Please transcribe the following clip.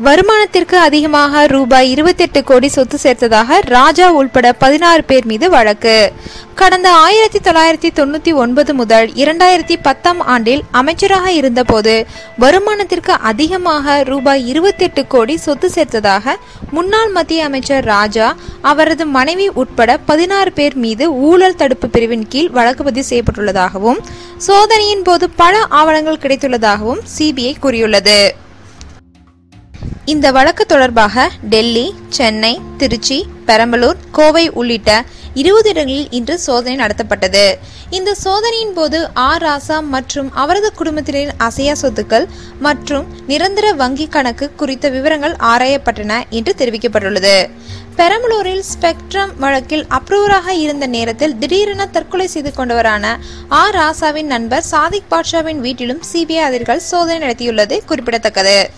வருமானத்திற்கு அதிகமாக ரூபாய் இருபத்தெட்டு கோடி சொத்து சேர்த்ததாக ராஜா உள்பட பதினாறு பேர் மீது வழக்கு கடந்த ஆயிரத்தி தொள்ளாயிரத்தி தொண்ணூத்தி ஒன்பது முதல் இரண்டாயிரத்தி பத்தாம் ஆண்டில் அமைச்சராக இருந்தபோது வருமானத்திற்கு அதிகமாக ரூபாய் இருபத்தெட்டு கோடி சொத்து சேர்த்ததாக முன்னாள் மத்திய அமைச்சர் ராஜா அவரது மனைவி உட்பட பதினாறு பேர் மீது ஊழல் தடுப்பு பிரிவின் கீழ் வழக்கு பதிவு செய்யப்பட்டுள்ளதாகவும் சோதனையின் போது பல ஆவணங்கள் கிடைத்துள்ளதாகவும் சிபிஐ கூறியுள்ளது இந்த வழக்கு தொடர்பாக டெல்லி சென்னை திருச்சி பெரம்பலூர் கோவை உள்ளிட்ட இருபது இடங்களில் இன்று சோதனை நடத்தப்பட்டது இந்த சோதனையின் போது ஆர் ராசா மற்றும் அவரது குடும்பத்தினரின் அசையா சொத்துக்கள் மற்றும் நிரந்தர வங்கி கணக்கு குறித்த விவரங்கள் ஆராயப்பட்டன என்று தெரிவிக்கப்பட்டுள்ளது பெரம்பலூரில் ஸ்பெக்ட்ரம் வழக்கில் அப்ரூவராக இருந்த நேரத்தில் திடீரென தற்கொலை செய்து கொண்டவரான ஆர் ராசாவின் நண்பர் சாதிக் பாட்ஷாவின் வீட்டிலும் சிபிஐ அதிகாரிகள் சோதனை நடத்தியுள்ளது குறிப்பிடத்தக்கது